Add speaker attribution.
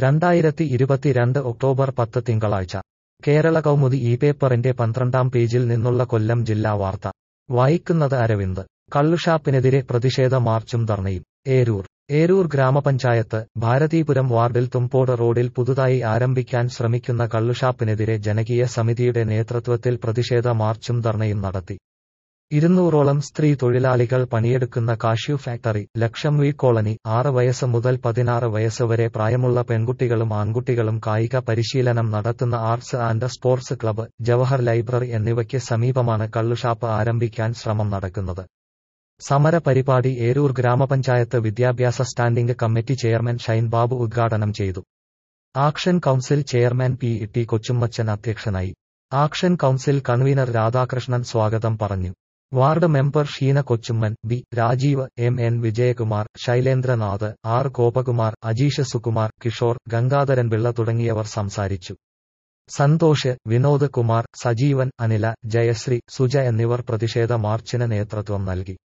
Speaker 1: രണ്ടായിരത്തി ഇരുപത്തിരണ്ട് ഒക്ടോബർ പത്ത് തിങ്കളാഴ്ച കേരള കൗമുദി ഈ പേപ്പറിന്റെ പന്ത്രണ്ടാം പേജിൽ നിന്നുള്ള കൊല്ലം ജില്ലാ വാർത്ത വായിക്കുന്നത് അരവിന്ദ് കള്ളുഷാപ്പിനെതിരെ പ്രതിഷേധ മാർച്ചും ധർണയും ഏരൂർ ഏരൂർ ഗ്രാമപഞ്ചായത്ത് ഭാരതീപുരം വാർഡിൽ തുമ്പോട് റോഡിൽ പുതുതായി ആരംഭിക്കാൻ ശ്രമിക്കുന്ന കള്ളുഷാപ്പിനെതിരെ ജനകീയ സമിതിയുടെ നേതൃത്വത്തിൽ പ്രതിഷേധ മാർച്ചും ധർണയും നടത്തി ഇരുന്നൂറോളം സ്ത്രീ തൊഴിലാളികൾ പണിയെടുക്കുന്ന കാഷ്യൂ ഫാക്ടറി ലക്ഷം വീ കോളനി ആറ് വയസ്സ് മുതൽ പതിനാറ് വയസ്സ് വരെ പ്രായമുള്ള പെൺകുട്ടികളും ആൺകുട്ടികളും കായിക പരിശീലനം നടത്തുന്ന arts and sports club Jawahar library എന്നിവയ്ക്ക് സമീപമാണ് കള്ളുഷാപ്പ് ആരംഭിക്കാൻ ശ്രമം നടക്കുന്നത് സമര പരിപാടി ഏരൂർ ഗ്രാമപഞ്ചായത്ത് വിദ്യാഭ്യാസ standing committee chairman Shine Babu ഉദ്ഘാടനം ചെയ്തു action council chairman P T Kochummachan അധ്യക്ഷനായി ആക്ഷൻ കൌൺസിൽ കൺവീനർ രാധാകൃഷ്ണൻ സ്വാഗതം പറഞ്ഞു ward member Sheena Kochumman B Rajeev M N Vijayakumar Shailendranath R Gopakumar Ajeesh Sukumar Kishore Gangadharan Pillai തുടങ്ങിയവർ സംസാരിച്ചു സന്തോഷ് വിനോദ് കുമാർ സജീവൻ അനില ജയശ്രീ സുജ എന്നിവർ പ്രതിഷേധ മാർച്ചിന് നേതൃത്വം നൽകി